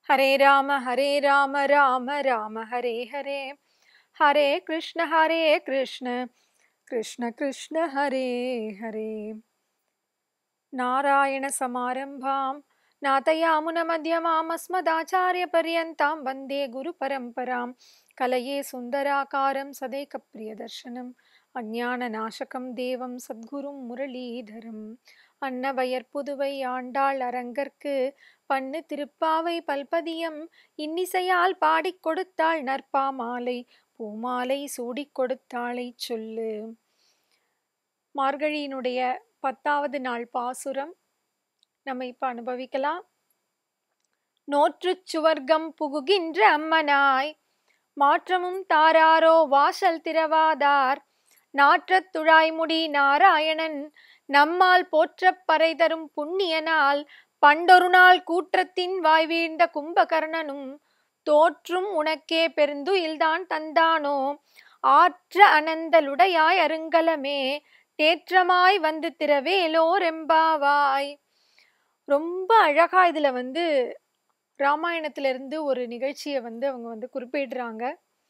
ஹரே ராம ஹரே ராம ராம ராம ஹரே ஹரே ஹரே கிருஷ்ண ஹரே கிருஷ்ண கிருஷ்ண கிருஷ்ண ஹரே ஹரே நாராயண சமாரம்பாம் நாதயாமுன மத்தியமாம் அஸ்மதாச்சாரிய பரியந்தாம் வந்தே குரு பரம்பராம் கலையே சுந்தராகாரம் சதைக பிரியதர்ஷனம் அஞ்ஞான நாசகம் தேவம் சத்குரும் முரளீதரம் அன்னவயற் புதுவை ஆண்டாள் அரங்கற்கு பண்ணு திருப்பாவை பல்பதியம் இன்னிசையால் பாடிக் கொடுத்தாள் நற்பாமாலை பூமாலை சூடிக் கொடுத்தாளை சொல்லு மார்கழியினுடைய பத்தாவது நாள் பாசுரம் நம்ம இப்ப அனுபவிக்கலாம் நோற்றுச் சுவர்க்கம் புகுகின்ற அம்மனாய் மாற்றமும் தாராரோ வாசல் திறவாதார் நாற்றத் துழாய்முடி நாராயணன் நம்மால் போற்றப் பறை தரும் புண்ணியனால் பண்டொரு நாள் கூற்றத்தின் வாய் வீழ்ந்த கும்பகர்ணனும் தோற்றும் உனக்கே பெருந்துயில்தான் தந்தானோ ஆற்ற அனந்தலுடையாய் அருங்கலமே தேற்றமாய் வந்து திரவேலோரெம்பாவாய் ரொம்ப அழகா இதுல வந்து ராமாயணத்துல இருந்து ஒரு நிகழ்ச்சியை வந்து அவங்க வந்து குறிப்பிடுறாங்க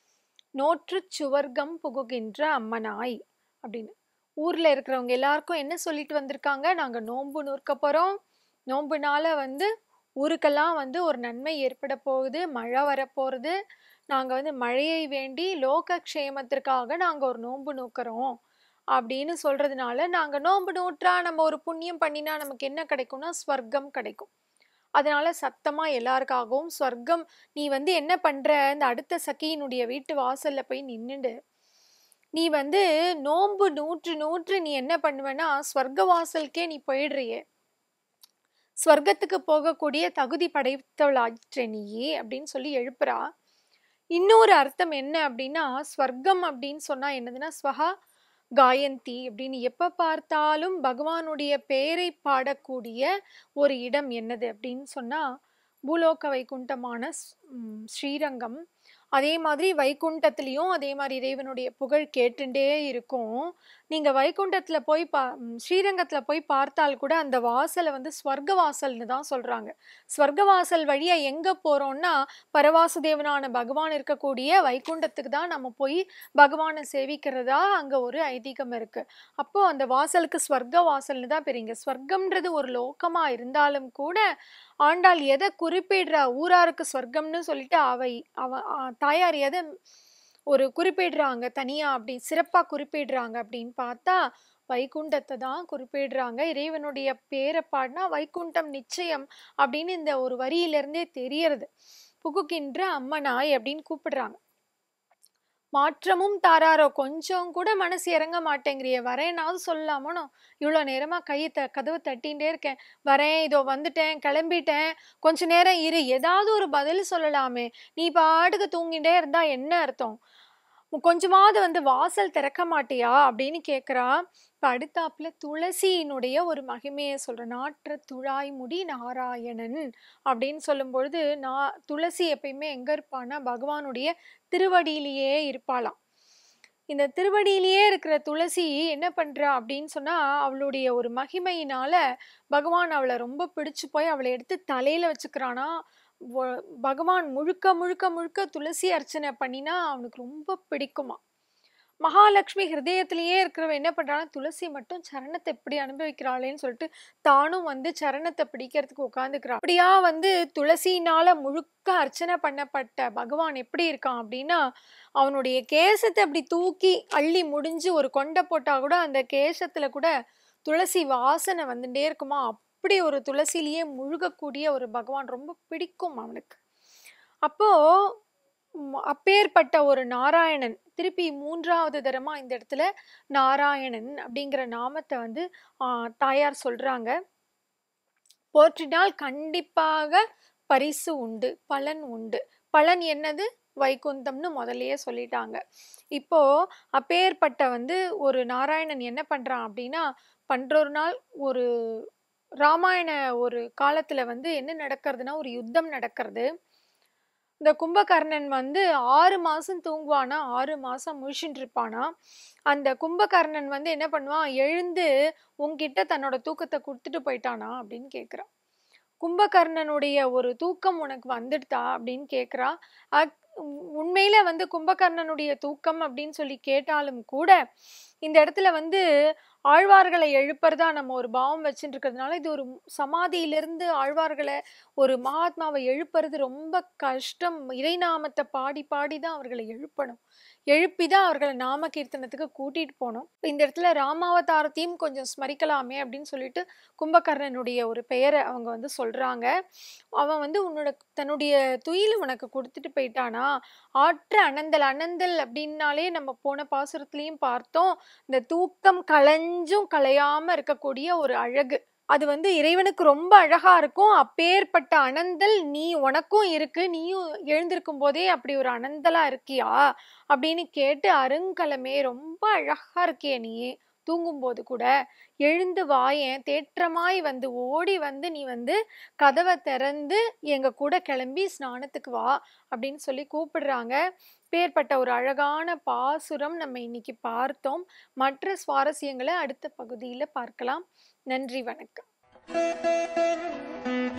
நோற்று சுவர்க்கம் புகுகின்ற அம்மனாய் அப்படின்னு ஊர்ல இருக்கிறவங்க எல்லாருக்கும் என்ன சொல்லிட்டு வந்திருக்காங்க நாங்க நோன்பு நூற்க போறோம் நோன்புனால வந்து ஊருக்கெல்லாம் வந்து ஒரு நன்மை ஏற்பட போகுது மழை வரப்போகுது நாங்கள் வந்து மழையை வேண்டி லோக க்ஷேமத்திற்காக நாங்கள் ஒரு நோன்பு நோக்கிறோம் அப்படின்னு சொல்றதுனால நாங்கள் நோன்பு நோற்றா நம்ம ஒரு புண்ணியம் பண்ணினா நமக்கு என்ன கிடைக்கும்னா ஸ்வர்க்கம் கிடைக்கும் அதனால சத்தமா எல்லாருக்காகவும் ஸ்வர்க்கம் நீ வந்து என்ன பண்ற இந்த அடுத்த சகியினுடைய வீட்டு வாசல்ல போய் நின்னுடு நீ வந்து நோன்பு நூற்று நூற்று நீ என்ன பண்ணுவேன்னா ஸ்வர்க்க வாசலுக்கே நீ போயிடுறியே ஸ்வர்க்கத்துக்கு போகக்கூடிய தகுதி படைத்தவளாற்றே நீயே அப்படின்னு சொல்லி எழுப்புறா இன்னொரு அர்த்தம் என்ன அப்படின்னா ஸ்வர்க்கம் அப்படின்னு சொன்னா என்னதுன்னா ஸ்வஹா காயந்தி அப்படின்னு எப்ப பார்த்தாலும் பகவானுடைய பெயரை பாடக்கூடிய ஒரு இடம் என்னது அப்படின்னு சொன்னா பூலோக வைகுண்டமான ஸ்ரீரங்கம் அதே மாதிரி வைகுண்டத்துலேயும் அதே மாதிரி இறைவனுடைய புகழ் கேட்டுட்டே இருக்கும் நீங்கள் வைகுண்டத்தில் போய் பா ஸ்ரீரங்கத்தில் போய் பார்த்தால் கூட அந்த வாசலை வந்து ஸ்வர்க்க வாசல்னு தான் சொல்கிறாங்க ஸ்வர்க்க வாசல் வழியாக எங்கே போகிறோம்னா பரவாசுதேவனான பகவான் இருக்கக்கூடிய வைகுண்டத்துக்கு தான் நம்ம போய் பகவானை சேவிக்கிறதா அங்கே ஒரு ஐதீகம் இருக்குது அப்போது அந்த வாசலுக்கு ஸ்வர்க்க வாசல்னு தான் பெரியங்க ஸ்வர்க்கம்ன்றது ஒரு லோக்கமாக இருந்தாலும் கூட ஆண்டாள் எதை குறிப்பிடுறா ஊராருக்கு ஸ்வர்க்கம்னு சொல்லிட்டு அவை அவ தாயார் எதை ஒரு குறிப்பிடுறாங்க தனியா அப்படி சிறப்பா குறிப்பிடுறாங்க அப்படின்னு பார்த்தா வைகுண்டத்தை தான் குறிப்பிடுறாங்க இறைவனுடைய பேரை பாடினா வைகுண்டம் நிச்சயம் அப்படின்னு இந்த ஒரு வரியிலிருந்தே தெரியறது புகுகின்ற அம்மனாய் அப்படின்னு கூப்பிடுறாங்க மாற்றமும் தாராரோ கொஞ்சம் கூட மனசு இறங்க மாட்டேங்கிறிய வரேனாவது சொல்லலாமோனோ இவ்வளோ நேரமாக கையை த கதவை தட்டிகிட்டே இருக்கேன் வரேன் இதோ வந்துட்டேன் கிளம்பிட்டேன் கொஞ்ச நேரம் இரு ஏதாவது ஒரு பதில் சொல்லலாமே நீ பாட்டுக்கு தூங்கிட்டே இருந்தா என்ன அர்த்தம் கொஞ்சமாவது வந்து வாசல் திறக்க மாட்டியா அப்படின்னு கேட்குறா இப்போ அடுத்தாப்புல துளசியினுடைய ஒரு மகிமையை சொல்ற நாற்ற துழாய் முடி நாராயணன் அப்படின்னு சொல்லும் பொழுது நான் துளசி எப்பயுமே எங்க இருப்பான்னா பகவானுடைய திருவடியிலேயே இருப்பாளாம் இந்த திருவடியிலேயே இருக்கிற துளசி என்ன பண்றா அப்படின்னு சொன்னா அவளுடைய ஒரு மகிமையினால பகவான் அவளை ரொம்ப பிடிச்சு போய் அவளை எடுத்து தலையில வச்சுக்கிறானா பகவான் முழுக்க முழுக்க முழுக்க துளசி அர்ச்சனை பண்ணினா அவனுக்கு ரொம்ப பிடிக்குமா மகாலட்சுமி ஹிருதயத்திலேயே இருக்கிறவ என்ன பண்றானா துளசி மட்டும் சரணத்தை எப்படி அனுபவிக்கிறாளேன்னு சொல்லிட்டு தானும் வந்து சரணத்தை பிடிக்கிறதுக்கு உட்காந்துக்கிறான் அப்படியா வந்து துளசினால முழுக்க அர்ச்சனை பண்ணப்பட்ட பகவான் எப்படி இருக்கான் அப்படின்னா அவனுடைய கேசத்தை அப்படி தூக்கி அள்ளி முடிஞ்சு ஒரு கொண்டை போட்டா கூட அந்த கேசத்துல கூட துளசி வாசனை வந்துட்டே இருக்குமா அப்படி ஒரு துளசிலேயே முழுகக்கூடிய ஒரு பகவான் ரொம்ப பிடிக்கும் அவனுக்கு அப்போ அப்பேற்பட்ட ஒரு நாராயணன் திருப்பி மூன்றாவது தரமா இந்த இடத்துல நாராயணன் அப்படிங்கிற நாமத்தை வந்து தாயார் சொல்றாங்க போற்றினால் கண்டிப்பாக பரிசு உண்டு பலன் உண்டு பலன் என்னது வைகுந்தம்னு முதல்லயே சொல்லிட்டாங்க இப்போ அப்பேற்பட்ட வந்து ஒரு நாராயணன் என்ன பண்றான் அப்படின்னா பண்றொரு நாள் ஒரு ராமாயண ஒரு காலத்துல வந்து என்ன நடக்கிறதுனா ஒரு யுத்தம் நடக்கிறது இந்த கும்பகர்ணன் வந்து ஆறு மாசம் தூங்குவானா ஆறு மாசம் முழிச்சுட்டு இருப்பானா அந்த கும்பகர்ணன் வந்து என்ன பண்ணுவான் எழுந்து உன்கிட்ட தன்னோட தூக்கத்தை கொடுத்துட்டு போயிட்டானா அப்படின்னு கேட்குறான் கும்பகர்ணனுடைய ஒரு தூக்கம் உனக்கு வந்துடுதா அப்படின்னு கேட்குறா உண்மையில வந்து கும்பகர்ணனுடைய தூக்கம் அப்படின்னு சொல்லி கேட்டாலும் கூட இந்த இடத்துல வந்து ஆழ்வார்களை எழுப்புறதா நம்ம ஒரு பாவம் வச்சுட்டு இருக்கிறதுனால இது ஒரு சமாதியிலிருந்து ஆழ்வார்களை ஒரு மகாத்மாவை எழுப்புறது ரொம்ப கஷ்டம் இறைநாமத்தை பாடி பாடி தான் அவர்களை எழுப்பணும் எழுப்பி தான் அவர்களை நாம கீர்த்தனத்துக்கு கூட்டிட்டு போகணும் இப்ப இந்த இடத்துல ராமாவதாரத்தையும் கொஞ்சம் ஸ்மரிக்கலாமே அப்படின்னு சொல்லிட்டு கும்பகர்ணனுடைய ஒரு பெயரை அவங்க வந்து சொல்றாங்க அவன் வந்து உன்னோட தன்னுடைய துயில் உனக்கு கொடுத்துட்டு போயிட்டானா ஆற்ற அனந்தல் அனந்தல் அப்படின்னாலே நம்ம போன பாசுரத்துலயும் பார்த்தோம் இந்த தூக்கம் களைஞ்சும் களையாம இருக்கக்கூடிய ஒரு அழகு அது வந்து இறைவனுக்கு ரொம்ப அழகா இருக்கும் அப்பேற்பட்ட அனந்தல் நீ உனக்கும் இருக்கு நீயும் எழுந்திருக்கும் போதே அப்படி ஒரு அனந்தலா இருக்கியா அப்படின்னு கேட்டு அருங்கலமே ரொம்ப அழகா இருக்கியே நீ தூங்கும்போது கூட எழுந்து வாயேன் தேற்றமாய் வந்து ஓடி வந்து நீ வந்து கதவை திறந்து எங்க கூட கிளம்பி ஸ்நானத்துக்கு வா அப்படின்னு சொல்லி கூப்பிடுறாங்க பேர்பட்ட ஒரு அழகான பாசுரம் நம்ம இன்னைக்கு பார்த்தோம் மற்ற சுவாரஸ்யங்களை அடுத்த பகுதியில் பார்க்கலாம் நன்றி வணக்கம்